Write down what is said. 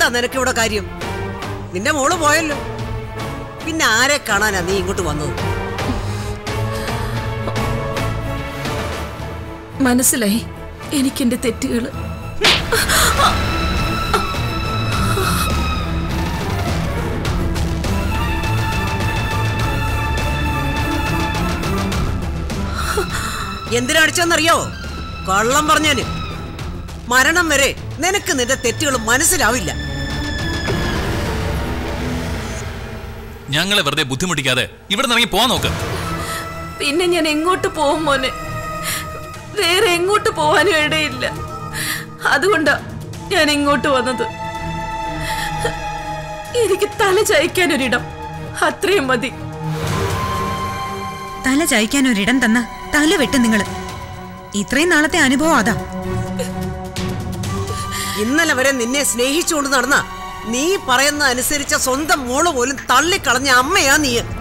നിനക്കിവിടെ കാര്യം നിന്റെ മോള് പോയല്ലോ പിന്നെ ആരെ കാണാനാ നീ ഇങ്ങോട്ട് വന്നത് മനസ്സിലായി എനിക്കെന്റെ തെറ്റുകള് എന്തിനടിച്ചെന്നറിയോ കള്ളം പറഞ്ഞാന് മരണം വരെ നിനക്ക് നിന്റെ തെറ്റുകൾ മനസ്സിലാവില്ല ഞങ്ങളെ വെറുതെ ബുദ്ധിമുട്ടിക്കാതെ ഇവിടെ നിന്ന് ഇറങ്ങി പോവാൻ നോക്ക് പിന്നെ ഞാൻ എങ്ങോട്ട് പോകും മോനെ വേറെ എങ്ങോട്ട് പോവാനും ഇടയില്ല അതുകൊണ്ടാ ഞാൻ ഇങ്ങോട്ട് വന്നത് എനിക്ക് തല ചായ്ക്കാനൊരിടം അത്രയും മതി തല ചായ്ക്കാൻ ഒരിടം തന്ന തല വെട്ടും നിങ്ങള് ഇത്രയും നാളത്തെ അനുഭവം അതാ ഇന്നലെ വരെ നിന്നെ സ്നേഹിച്ചുകൊണ്ട് നടന്ന നീ പറയുന്ന അനുസരിച്ച സ്വന്തം മോള് പോലും തള്ളിക്കളഞ്ഞ അമ്മയാ നീ